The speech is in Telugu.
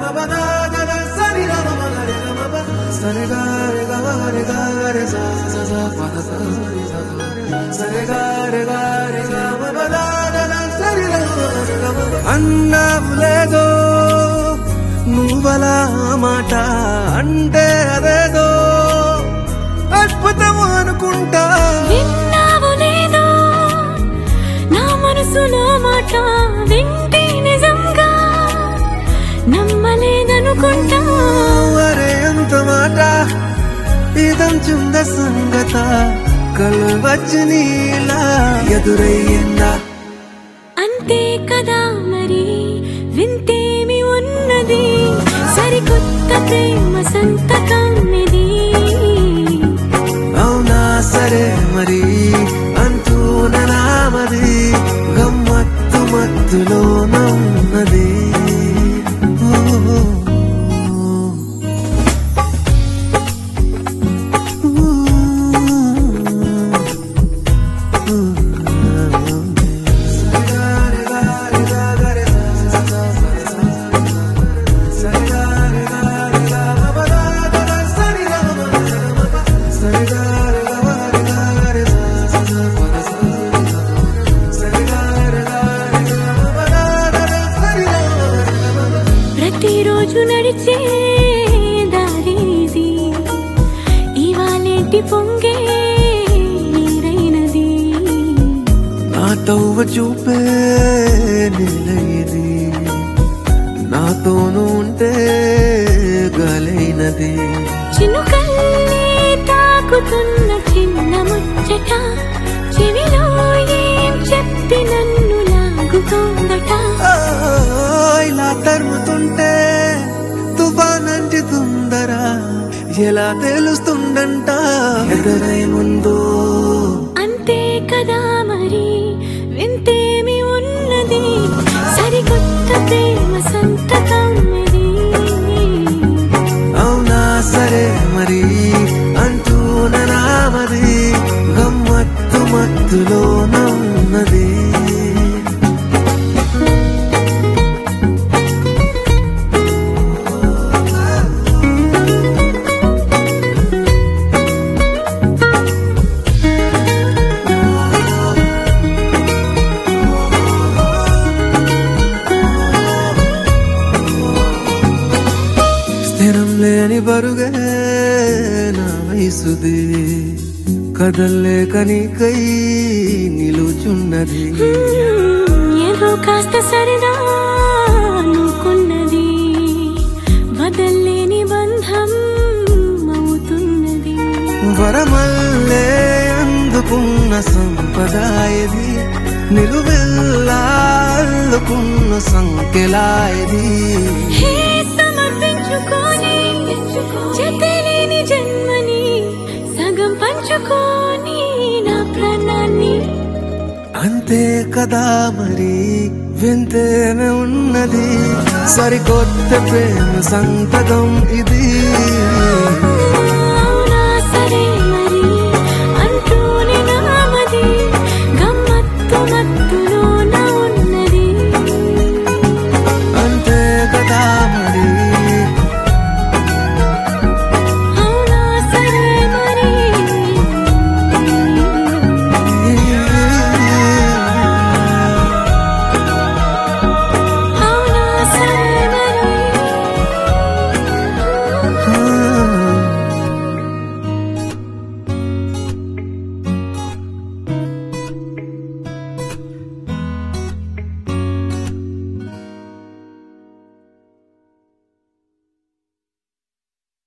అన్నావు లేదో నువ్వలా మాట అంటే అదేదో అద్భుతం అనుకుంటా విన్నావు లేదో నా మనసులో మాట వింటే నిజంగా నమ్మలేదనుకుంటా అరే ఎంత మాట ఇదంచుంద సంగత కలవచ్చి నీలా ఎదురయ్యిందా అంతే కదా మరి వింతేమి ఉన్నది సరికొత్త ప్రేమ సంతకం ఇది అవునా సరే మరి అంటూ నామది గమ్మత్తు మత్తులో నన్నది ప్రతిరోజు నడిచే దారి ఇది ఇవాళేంటి పొంగే నీరైనది నా తవ్వ చూపే నిలయది నాతోను ఉంటే గలైనది చినుకల్లే తాకుతున్న చిన్న ముచ్చట చెవిలో ఏం చెప్పి నన్ను లాగుతోందట ఆ, ఇలా తరుముతుంటే తుఫానంటి తొందర ఎలా తెలుస్తుందంట ఎదురై ముందు అంతే కదా మరి వింతేమి ఉన్నది సరికొత్త ప్రేమ సంతకం ఇది అవునా సరే మరి అంటూ నామది గమ్మత్తు మత్తులో నన్నది స్థిరం లేని బరుగే నా వయసుది కదల్లేక నీకై నిలుచున్నది ఏదో కాస్త సరదా అనుకున్నది వదల్లేని బంధం అవుతున్నది వరమల్లే అందుకున్న సంపదాయది నిలువెల్లా అల్లుకున్న సంకెలాయది హే సమర్పించుకోని జతలేని జన్మని సగం పంచుకోని నా ప్రాణాన్ని అంతే కదా మరి వింతేనే ఉన్నది సరికొత్త ప్రేమ సంతకం ఇది